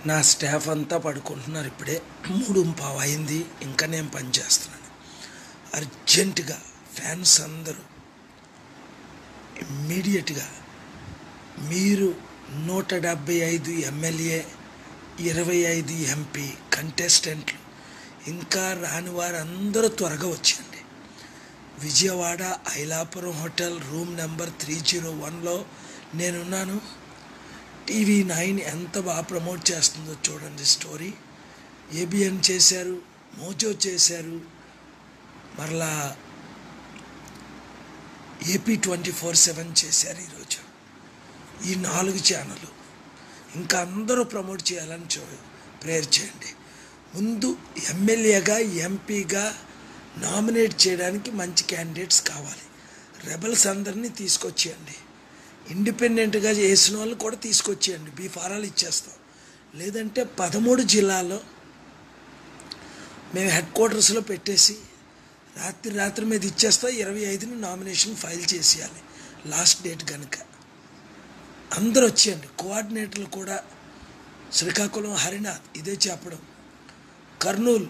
నా స్టాఫ్ అంతా పడుకుంటున్నారు ఇప్పుడే మూడు పావు అయింది ఇంకా నేను పని చేస్తున్నాను అర్జెంటుగా ఫ్యాన్స్ అందరూ ఇమ్మీడియట్గా మీరు నూట డెబ్భై ఐదు ఎమ్మెల్యే ఇరవై ఐదు ఎంపీ కంటెస్టెంట్లు ఇంకా రాని వారందరూ త్వరగా వచ్చేయండి Vijayawada Ailapuram hotel room number three zero వన్లో నేనున్నాను టీవీ నైన్ ఎంత బాగా ప్రమోట్ చేస్తుందో చూడండి స్టోరీ ఏబిఎన్ చేశారు మోజో చేశారు మరలా ఏపీ ట్వంటీ ఫోర్ సెవెన్ చేశారు ఈరోజు ఈ నాలుగు ఛానల్ ఇంకా అందరూ ప్రమోట్ చేయాలని చూ ప్రేయర్ చేయండి ముందు ఎమ్మెల్యేగా ఎంపీగా నామినేట్ చేయడానికి మంచి క్యాండిడేట్స్ కావాలి రెబల్స్ అందరినీ తీసుకొచ్చేయండి ఇండిపెండెంట్గా చేసిన వాళ్ళు కూడా తీసుకొచ్చేయండి బీ ఫారాలు ఇచ్చేస్తాం లేదంటే పదమూడు జిల్లాల్లో మేము హెడ్ క్వార్టర్స్లో పెట్టేసి రాత్రి రాత్రి మీద ఇచ్చేస్తా ఇరవై ఐదుని నామినేషన్ ఫైల్ చేసేయాలి లాస్ట్ డేట్ కనుక అందరూ వచ్చేయండి కోఆర్డినేటర్లు కూడా శ్రీకాకుళం హరినాథ్ ఇదే చెప్పడం కర్నూలు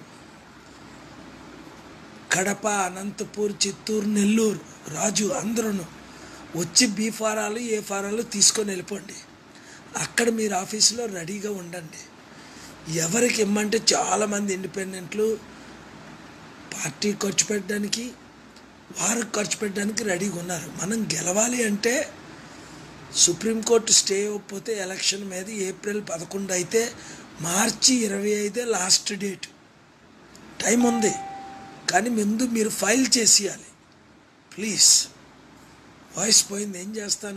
కడప అనంతపూర్ చిత్తూరు నెల్లూరు రాజు అందరూ వచ్చి బీ ఫారాలు ఏ ఫారాలు తీసుకొని వెళ్ళిపోండి అక్కడ మీరు ఆఫీసులో రెడీగా ఉండండి ఎవరికి ఇమ్మంటే చాలామంది ఇండిపెండెంట్లు పార్టీ ఖర్చు పెట్టడానికి వారికి ఖర్చు పెట్టడానికి రెడీగా ఉన్నారు మనం గెలవాలి అంటే సుప్రీంకోర్టు స్టే ఇవ్వకపోతే ఎలక్షన్ మీద ఏప్రిల్ పదకొండు అయితే మార్చి ఇరవై ఐదే లాస్ట్ డేట్ టైం ఉంది కానీ ముందు మీరు ఫైల్ చేసేయాలి ప్లీజ్ వాయిస్ పోయింది ఏం చేస్తాను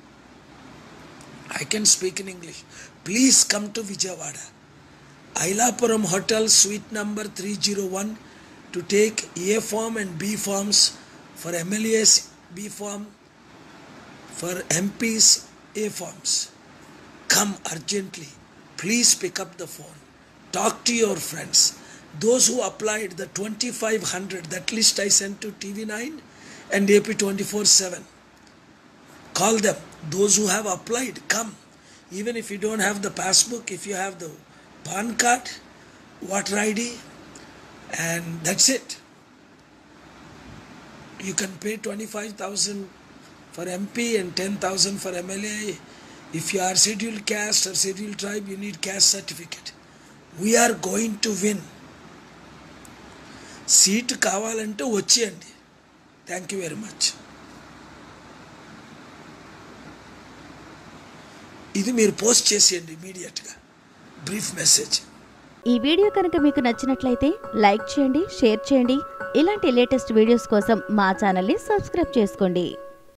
I can speak in English please come to Vijayawada Ailapuram hotel suite number three zero one two take A form and B forms for MLAs B form for MPs A forms come urgently. Please pick up the phone. Talk to your friends. Those who applied the 2500, that list I sent to TV9 and AP 24 7. Call them. Those who have applied, come. Even if you don't have the passbook, if you have the PAN card, water ID, and that's it. You can pay 25,000 for MP and 10,000 for MLA. If you are scheduled caste or scheduled tribe, you need caste certificate. We are going to win. Seat కావాలంటే వచ్చేయండి thank you very much ఇది మీరు post చేసేయండి ఇమీడియట్గా brief message ఈ video కనుక మీకు నచ్చినట్లయితే లైక్ చేయండి షేర్ చేయండి ఇలాంటి లేటెస్ట్ వీడియోస్ కోసం మా ఛానల్ని సబ్స్క్రైబ్ చేసుకోండి